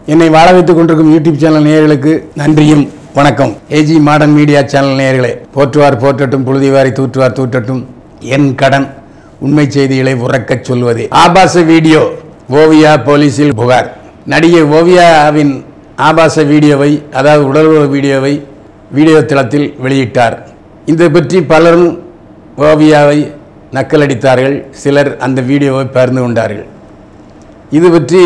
என்னை வாழ வைத்துக் கொண்டிருக்கும் யூடியூப் சேனல் நேயர்களுக்கு நன்றியும் வணக்கம் ஏஜி மாடர்ன் மீடியா சேனல் நேயர்களே போற்றுவார் போற்றட்டும் புழுதிவாரி தூற்றுவார் தூற்றட்டும் என் கடன் உண்மை செய்திகளை உறக்கச் சொல்வதே ஆபாச வீடியோ ஓவியா போலீசில் புகார் நடிகை ஓவியாவின் ஆபாச வீடியோவை அதாவது உடலுறவு வீடியோவை வீடியோ தளத்தில் வெளியிட்டார் இதை பற்றி பலரும் ஓவியாவை நக்கலடித்தார்கள் சிலர் அந்த வீடியோவை பகிர்ந்து கொண்டார்கள் இது பற்றி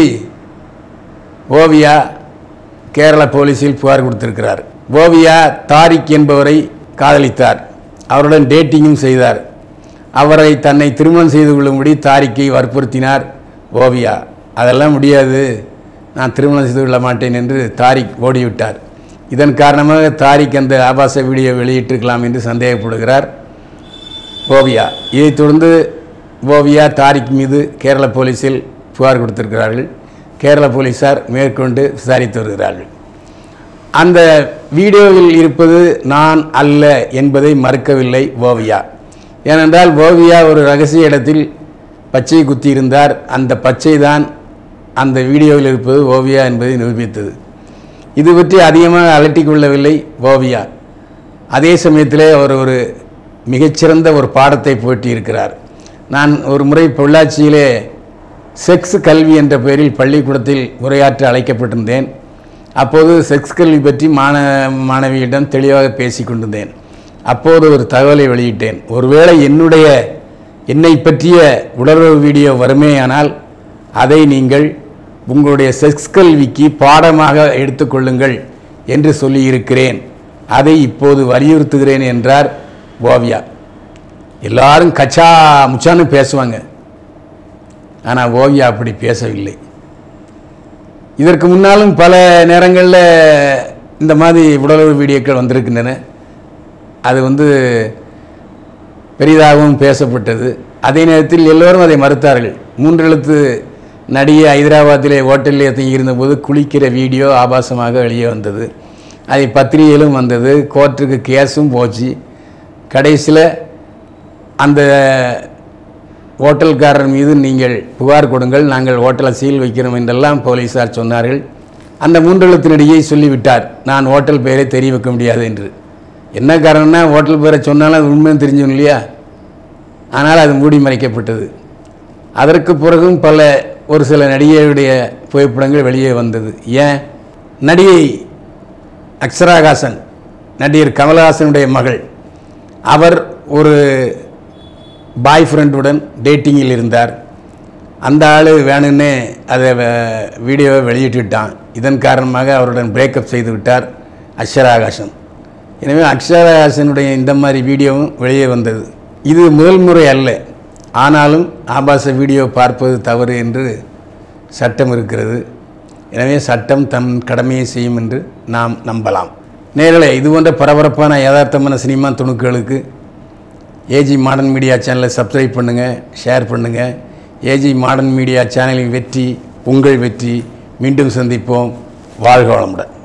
ஓவியா கேரள போலீஸில் புகார் கொடுத்திருக்கிறார் ஓவியா தாரிக் என்பவரை காதலித்தார் அவருடன் டேட்டிங்கும் செய்தார் அவரை தன்னை திருமணம் செய்து கொள்ளும்படி தாரிக்கை வற்புறுத்தினார் ஓவியா அதெல்லாம் முடியாது நான் திருமணம் செய்து கொள்ள மாட்டேன் என்று தாரிக் ஓடிவிட்டார் இதன் காரணமாக தாரிக் அந்த ஆபாச வீடியோ வெளியிட்டிருக்கலாம் என்று சந்தேகப்படுகிறார் ஓவியா இதைத் தொடர்ந்து ஓவியா தாரிக் மீது கேரள போலீஸில் புகார் கொடுத்திருக்கிறார்கள் கேரள போலீஸார் மேற்கொண்டு விசாரித்து வருகிறார்கள் அந்த வீடியோவில் இருப்பது நான் அல்ல என்பதை மறுக்கவில்லை ஓவியா ஏனென்றால் ஓவியா ஒரு ரகசிய இடத்தில் பச்சை குத்தியிருந்தார் அந்த பச்சை தான் அந்த வீடியோவில் இருப்பது ஓவியா என்பதை நிரூபித்தது இது பற்றி அதிகமாக அலட்டிக் கொள்ளவில்லை ஓவியா அதே சமயத்திலே அவர் ஒரு மிகச்சிறந்த ஒரு பாடத்தை போட்டியிருக்கிறார் நான் ஒரு முறை பொள்ளாச்சியிலே செக்ஸ் கல்வி என்ற பெயரில் பள்ளிக்கூடத்தில் உரையாற்ற அழைக்கப்பட்டிருந்தேன் அப்போது செக்ஸ் கல்வி பற்றி மாண மாணவியிடம் தெளிவாக பேசி கொண்டிருந்தேன் அப்போது ஒரு தகவலை வெளியிட்டேன் ஒருவேளை என்னுடைய என்னை பற்றிய உடலுறவு வீடியோ வருமேயானால் அதை நீங்கள் உங்களுடைய செக்ஸ் கல்விக்கு பாடமாக எடுத்துக்கொள்ளுங்கள் என்று சொல்லியிருக்கிறேன் அதை இப்போது வலியுறுத்துகிறேன் என்றார் ஓவியா எல்லாரும் கச்சா முச்சான்னு பேசுவாங்க ஆனால் ஓவியா அப்படி பேசவில்லை இதற்கு முன்னாலும் பல நேரங்களில் இந்த மாதிரி உடலுறவு வீடியோக்கள் வந்திருக்கின்றன அது வந்து பெரிதாகவும் பேசப்பட்டது அதே நேரத்தில் எல்லோரும் அதை மறுத்தார்கள் மூன்றெழுத்து நடிகை ஹைதராபாத்திலே ஹோட்டலில் தங்கியிருந்தபோது குளிக்கிற வீடியோ ஆபாசமாக வெளியே வந்தது அதை பத்திரிகையிலும் வந்தது கோர்ட்டுக்கு கேஸும் போச்சு கடைசியில் அந்த ஹோட்டல்காரர் மீது நீங்கள் புகார் கொடுங்கள் நாங்கள் ஹோட்டலை சீல் வைக்கிறோம் என்றெல்லாம் போலீஸார் சொன்னார்கள் அந்த மூன்றெழுத்து நடிகை சொல்லிவிட்டார் நான் ஹோட்டல் பெயரை தெரிய வைக்க முடியாது என்று என்ன காரணம்னா ஹோட்டல் பேரை சொன்னாலும் அது உண்மைன்னு தெரிஞ்சும் இல்லையா ஆனால் அது மூடி மறைக்கப்பட்டது அதற்கு பிறகும் பல ஒரு சில நடிகையுடைய புகைப்படங்கள் வெளியே வந்தது ஏன் நடிகை அக்ஷராகாசன் நடிகர் கமலஹாசனுடைய மகள் அவர் ஒரு பாய் ஃப்ரெண்டுடன் டேட்டிங்கில் இருந்தார் அந்த ஆள் வேணும்னே அதை வ- வீடியோவை வெளியிட்டுட்டான் இதன் காரணமாக அவருடன் பிரேக்கப் செய்து விட்டார் அக்ஷராகாசன் எனவே அக்ஷராகாசனுடைய இந்த மாதிரி வீடியோவும் வெளியே வந்தது இது முதல் முறை அல்ல ஆனாலும் ஆபாச வீடியோ பார்ப்பது தவறு என்று சட்டம் இருக்கிறது எனவே சட்டம் தன் கடமையை செய்யும் என்று நாம் நம்பலாம் நேர்களே இது போன்ற பரபரப்பான யதார்த்தமான சினிமா துணுக்குகளுக்கு ஏஜி மாடர்ன் மீடியா சேனலை சப்ஸ்கிரைப் பண்ணுங்கள் ஷேர் பண்ணுங்கள் ஏஜி மாடர்ன் மீடியா சேனலின் வெற்றி உங்கள் வெற்றி மீண்டும் சந்திப்போம் வாழ்க வளமுடன்